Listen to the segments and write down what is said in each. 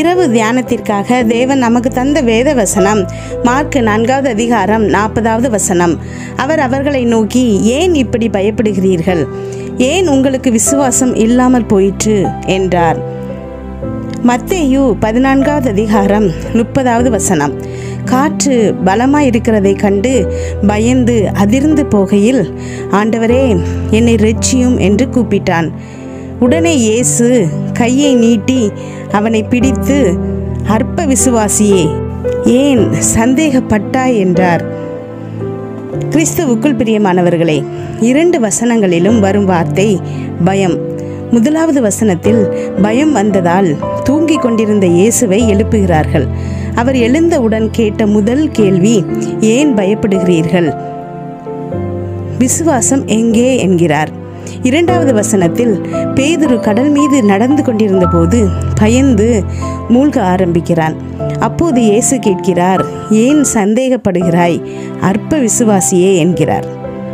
இரவு தியானத்திற்காக தேவன் நமக்கு தந்த வேத வசனம் மார்க் நான்காவது அதிகாரம் நாற்பதாவது வசனம் அவர் அவர்களை நோக்கி ஏன் இப்படி பயப்படுகிறீர்கள் ஏன் உங்களுக்கு விசுவாசம் இல்லாமல் போயிற்று என்றார் மத்தேயு பதினான்காவது அதிகாரம் முப்பதாவது வசனம் காற்று பலமாய் இருக்கிறதை கண்டு பயந்து அதிர்ந்து போகையில் ஆண்டவரே என்னை ரெச்சியும் என்று கூப்பிட்டான் உடனே இயேசு கையை நீட்டி அவனை பிடித்து அற்ப விசுவாசியே ஏன் சந்தேகப்பட்டாய் என்றார் கிறிஸ்துவுக்குள் பிரியமானவர்களே இரண்டு வசனங்களிலும் வரும் வார்த்தை பயம் முதலாவது வசனத்தில் பயம் வந்ததால் தூங்கிக் கொண்டிருந்த இயேசுவை எழுப்புகிறார்கள் அவர் எழுந்தவுடன் கேட்ட முதல் கேள்வி ஏன் பயப்படுகிறீர்கள் விசுவாசம் எங்கே என்கிறார் இரண்டாவது வசனத்தில் பேதுரு கடல் மீது நடந்து கொண்டிருந்த போது பயந்து மூழ்க ஆரம்பிக்கிறான் அப்போது இயேசு கேட்கிறார் ஏன் சந்தேகப்படுகிறாய் அற்ப விசுவாசியே என்கிறார்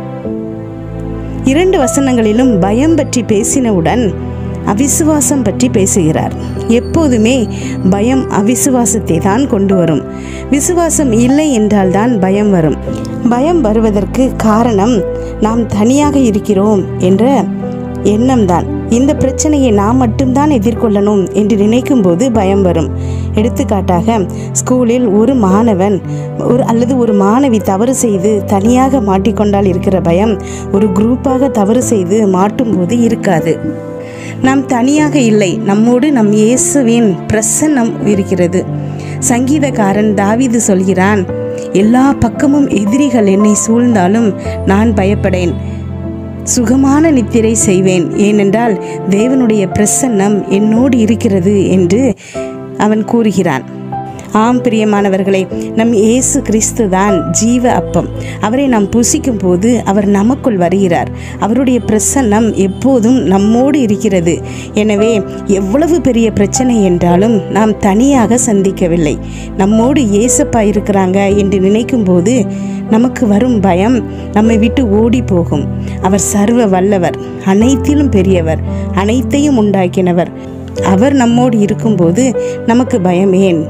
இரண்டு வசனங்களிலும் பயம் பற்றி பேசினவுடன் அவிசுவாசம் பற்றி பேசுகிறார் எப்போதுமே பயம் அவிசுவாசத்தை தான் கொண்டு வரும் விசுவாசம் இல்லை என்றால்தான் பயம் வரும் பயம் வருவதற்கு காரணம் நாம் தனியாக இருக்கிறோம் என்ற எண்ணம்தான் இந்த பிரச்சனையை நாம் மட்டும்தான் எதிர்கொள்ளணும் என்று நினைக்கும் போது பயம் வரும் எடுத்துக்காட்டாக ஸ்கூலில் ஒரு மாணவன் ஒரு அல்லது ஒரு மாணவி தவறு செய்து தனியாக மாட்டிக்கொண்டால் இருக்கிற பயம் ஒரு குரூப்பாக தவறு செய்து மாட்டும்போது இருக்காது நாம் தனியாக இல்லை நம்மோடு நம் இயேசுவின் பிரசன்னம் இருக்கிறது சங்கீதக்காரன் தாவீது சொல்கிறான் எல்லா பக்கமும் எதிரிகள் என்னை சூழ்ந்தாலும் நான் பயப்படேன் சுகமான நித்திரை செய்வேன் ஏனென்றால் தேவனுடைய பிரசன்னம் என்னோடு இருக்கிறது என்று அவன் கூறுகிறான் ஆம் பிரியமானவர்களே நம் இயேசு கிறிஸ்து தான் ஜீவ அப்பம் அவரை நாம் புசிக்கும் போது அவர் நமக்குள் வருகிறார் அவருடைய பிரசன்னம் எப்போதும் நம்மோடு இருக்கிறது எனவே எவ்வளவு பெரிய பிரச்சனை என்றாலும் நாம் தனியாக சந்திக்கவில்லை நம்மோடு இயேசப்பா இருக்கிறாங்க என்று நினைக்கும் போது நமக்கு வரும் பயம் நம்மை விட்டு ஓடி போகும் அவர் சர்வ வல்லவர் அனைத்திலும் பெரியவர் அனைத்தையும் உண்டாக்கினவர் அவர் நம்மோடு இருக்கும்போது நமக்கு பயம் ஏன்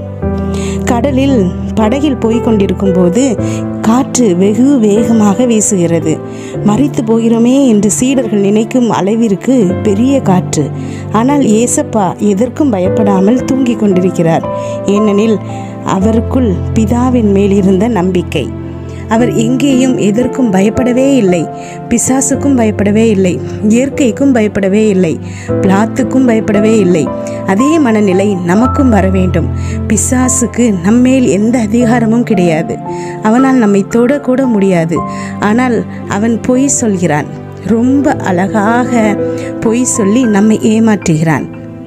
கடலில் படகில் போய் கொண்டிருக்கும்போது காற்று வெகு வேகமாக வீசுகிறது மறித்து போகிறோமே என்று சீடர்கள் நினைக்கும் அளவிற்கு பெரிய காற்று ஆனால் ஏசப்பா எதற்கும் பயப்படாமல் தூங்கிக் கொண்டிருக்கிறார் ஏனெனில் அவருக்குள் பிதாவின் மேல் இருந்த நம்பிக்கை அவர் எங்கேயும் எதற்கும் பயப்படவே இல்லை பிசாசுக்கும் பயப்படவே இல்லை இயற்கைக்கும் பயப்படவே இல்லை பிளாத்துக்கும் பயப்படவே இல்லை அதே மனநிலை நமக்கும் வர வேண்டும் பிசாசுக்கு நம்மேல் எந்த அதிகாரமும் கிடையாது அவனால் நம்மை தொடக்கூட முடியாது ஆனால் அவன் பொய் சொல்கிறான் ரொம்ப அழகாக பொய் சொல்லி நம்மை ஏமாற்றுகிறான்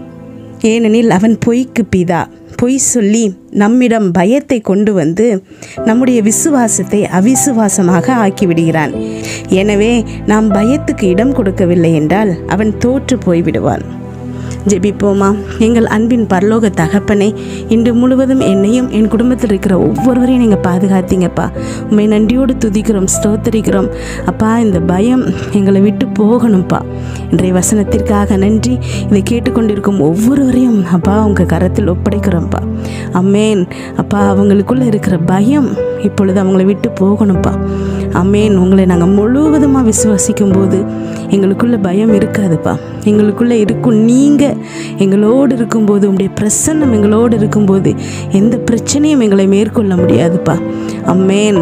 ஏனெனில் அவன் பொய்க்கு பிதா பொய் சொல்லி நம்மிடம் பயத்தை கொண்டு வந்து நம்முடைய விசுவாசத்தை அவிசுவாசமாக ஆக்கிவிடுகிறான் எனவே நாம் பயத்துக்கு இடம் கொடுக்கவில்லை என்றால் அவன் தோற்று போய்விடுவான் ஜெபிப்போமா எங்கள் அன்பின் பரலோக தகப்பனை இன்று முழுவதும் என்னையும் என் குடும்பத்தில் இருக்கிற ஒவ்வொருவரையும் நீங்கள் பாதுகாத்தீங்கப்பா உண்மை நன்றியோடு துதிக்கிறோம் ஸ்தோத்தரிக்கிறோம் அப்பா இந்த பயம் எங்களை விட்டு போகணும்ப்பா இன்றைய வசனத்திற்காக நன்றி இதை கேட்டுக்கொண்டிருக்கும் ஒவ்வொருவரையும் அப்பா உங்கள் கரத்தில் ஒப்படைக்கிறோம்ப்பா அம்மேன் அப்பா அவங்களுக்குள்ள இருக்கிற பயம் இப்பொழுது அவங்கள விட்டு போகணும்ப்பா அம்மேன் உங்களை நாங்கள் முழுவதுமாக விசுவாசிக்கும் போது எங்களுக்குள்ள பயம் இருக்காதுப்பா எங்களுக்குள்ள இருக்கும் நீங்கள் எங்களோடு இருக்கும்போது உங்களுடைய பிரசன்னம் எங்களோடு இருக்கும்போது எந்த பிரச்சனையும் எங்களை மேற்கொள்ள முடியாதுப்பா அம்மேன்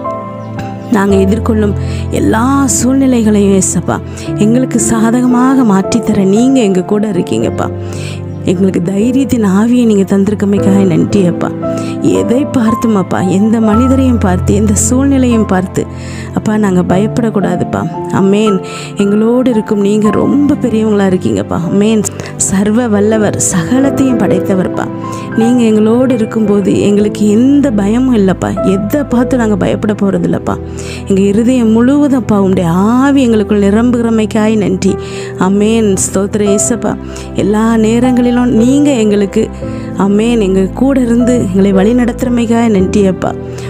நாங்கள் எதிர்கொள்ளும் எல்லா சூழ்நிலைகளையும் ஏசப்பா எங்களுக்கு சாதகமாக மாற்றித்தர நீங்கள் எங்கள் கூட இருக்கீங்கப்பா எங்களுக்கு தைரியத்தின் ஆவியை நீங்கள் தந்திருக்கமைக்காக நன்றி அப்பா எதை பார்த்துமாப்பா எந்த மனிதரையும் பார்த்து எந்த சூழ்நிலையும் பார்த்து அப்பா நாங்கள் பயப்படக்கூடாதுப்பா அம்மேன் எங்களோடு இருக்கும் நீங்கள் ரொம்ப பெரியவங்களாக இருக்கீங்கப்பா அம்மேன் சர்வ வல்லவர் சகலத்தையும் படைத்தவர்ப்பா நீங்கள் எங்களோடு இருக்கும்போது எங்களுக்கு எந்த பயமும் இல்லைப்பா எதை பார்த்து நாங்கள் பயப்பட போகிறது இல்லைப்பா எங்கள் இருதயம் முழுவதும்ப்பா உங்களுடைய ஆவி எங்களுக்குள் நிரம்புகிறமைக்காய் நன்றி அம்மேன் ஸ்தோத்திர ஏசப்பா எல்லா நேரங்களிலும் நீங்கள் எங்களுக்கு அம்மேன் எங்கள் கூட இருந்து எங்களை வழி நடத்துகிறமைக்காய் நன்றி அப்பா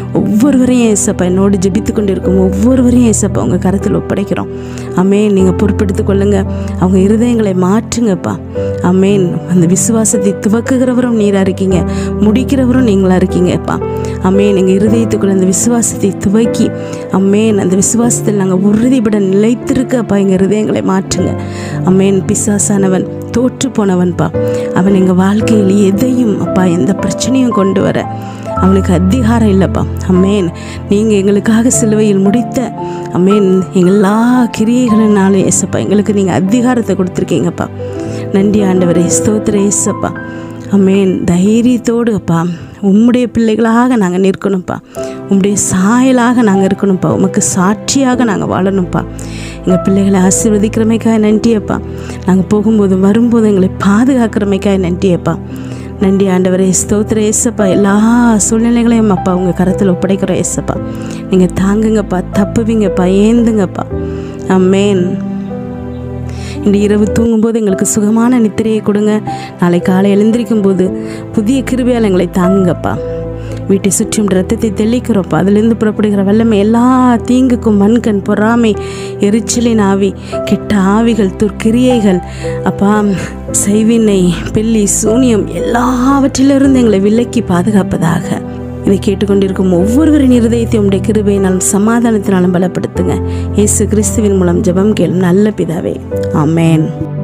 ஒவ்வொருவரையும் ஏசப்பா என்னோடு ஜெபித்து கொண்டு இருக்கும் ஒவ்வொருவரையும் ஏசப்பா உங்கள் கருத்தில் ஒப்படைக்கிறோம் அமேன் நீங்கள் பொறுப்பெடுத்து கொள்ளுங்க அவங்க இருதயங்களை மாற்றுங்கப்பா அமேன் அந்த விசுவாசத்தை துவக்குகிறவரும் நீராக இருக்கீங்க முடிக்கிறவரும் நீங்களாக இருக்கீங்கப்பா அமேன் எங்கள் இருதயத்துக்குள்ள அந்த விசுவாசத்தை துவக்கி அம்மேன் அந்த விசுவாசத்தில் நாங்கள் உறுதிப்பட நிலைத்திருக்கப்பா எங்கள் இருதயங்களை மாற்றுங்க அம்மேன் பிசாசானவன் தோற்று போனவன்பா அவன் எங்கள் வாழ்க்கையில் எதையும் அப்பா எந்த பிரச்சனையும் கொண்டு வர அவனுக்கு அதிகாரம் இல்லைப்பா அம்மேன் நீங்கள் எங்களுக்காக சிலுவையில் முடித்த அம்மேன் எல்லா கிரியைகளினாலும் ஏசப்பா எங்களுக்கு நீங்கள் அதிகாரத்தை கொடுத்துருக்கீங்கப்பா நன்றி ஆண்டவரே ஸ்தோத்திர ஏசப்பா அம்மேன் தைரியத்தோடு அப்பா உம்முடைய பிள்ளைகளாக நாங்கள் நிற்கணும்ப்பா உம்முடைய சாயலாக நாங்கள் இருக்கணும்ப்பா உமக்கு சாட்சியாக நாங்கள் வாழணும்ப்பா எங்கள் பிள்ளைகளை ஆசீர்வதிக்கிறமைக்காக நன்றியப்பா நாங்கள் போகும்போது வரும்போது எங்களை பாதுகாக்கிறமைக்காக நன்றியப்பா நன்றி ஆண்டவரே ஸ்தோத்திர ஏசப்பா எல்லா சூழ்நிலைகளையும் அப்பா உங்கள் கரத்தில் ஒப்படைக்கிறோம் ஏசப்பா நீங்கள் தாங்குங்கப்பா தப்புவீங்கப்பா ஏந்துங்கப்பா அம்மேன் இன்று இரவு தூங்கும்போது எங்களுக்கு சுகமான நித்திரையை கொடுங்க நாளை காலை எழுந்திருக்கும் போது புதிய கிருபையால் எங்களை தாங்குங்கப்பா வீட்டை சுற்றும் ரத்தத்தை தெளிக்கிறோப்பா அதிலிருந்து புறப்படுகிற வல்லமை எல்லா தீங்குக்கும் மண்கண் பொறாமை எரிச்சலின் ஆவி கெட்ட ஆவிகள் துர்க்கிரியைகள் அப்பா செய்வினை பில்லி சூனியம் எல்லாவற்றிலிருந்து எங்களை விலக்கி பாதுகாப்பதாக இதை கேட்டுக்கொண்டிருக்கும் ஒவ்வொருவரின் இருதயத்தை உடைய கிருபையினாலும் சமாதானத்தினாலும் பலப்படுத்துங்க இயேசு கிறிஸ்துவின் மூலம் ஜெபம் கேளும் நல்ல பிதாவே ஆமென்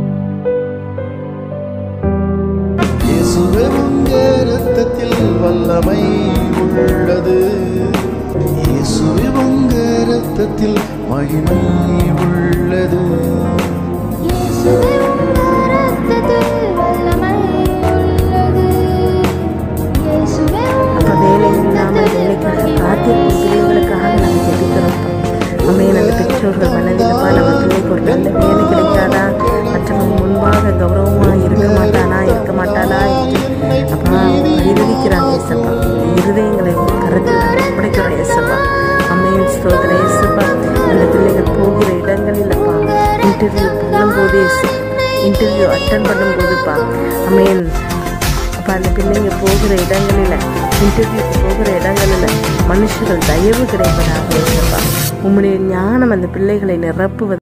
இயேசுவே உங்கள் இரத்தத்தில் வல்லமை உள்ளது இயேசுவே உங்கள் இரத்தத்தில் மகிமை உள்ளது இயேசுவே உங்கள் இரத்தத்தில் வல்லமை உள்ளது. இயேசுவே அப்போ வேலை இல்லாமல் வேலைக்காக காத்திருக்கும் பிள்ளைகளுக்காக நாங்கள் ஜெபிக்கிறோம் அம்மையன் அந்த பெற்றோர்கள் மனதிலப்பா நம்ம பிள்ளைக்கு ஒரு நல்ல வேலை கிடைக்காதா மற்றவங்க முன்பாக கௌரவமாக இருக்க மாட்டானா இருக்க மாட்டானா என்று அப்பா பரிதவிக்கிறாங்க ஏசப்பா இருதயங்களை கருத்தில் நாங்கள் ஒப்படைக்கிறோம் ஏசப்பா அம்மையின் ஸ்தோத்திர ஏசப்பா அந்த பிள்ளைகள் போகிற இடங்களில் அப்பா இன்டர்வியூ பண்ணும்போதே இன்டர்வியூ அட்டன் பண்ணும்போதுப்பா அம்மையன் அப்போ அந்த பிள்ளைங்க போகிற இடங்களில் இன்டர்வியூக்கு போகிற இடங்களில் மனுஷர்கள் தயவு கிடைப்பதாக இருக்கப்பா உம்முடைய ஞானம் அந்த பிள்ளைகளை நிரப்புவது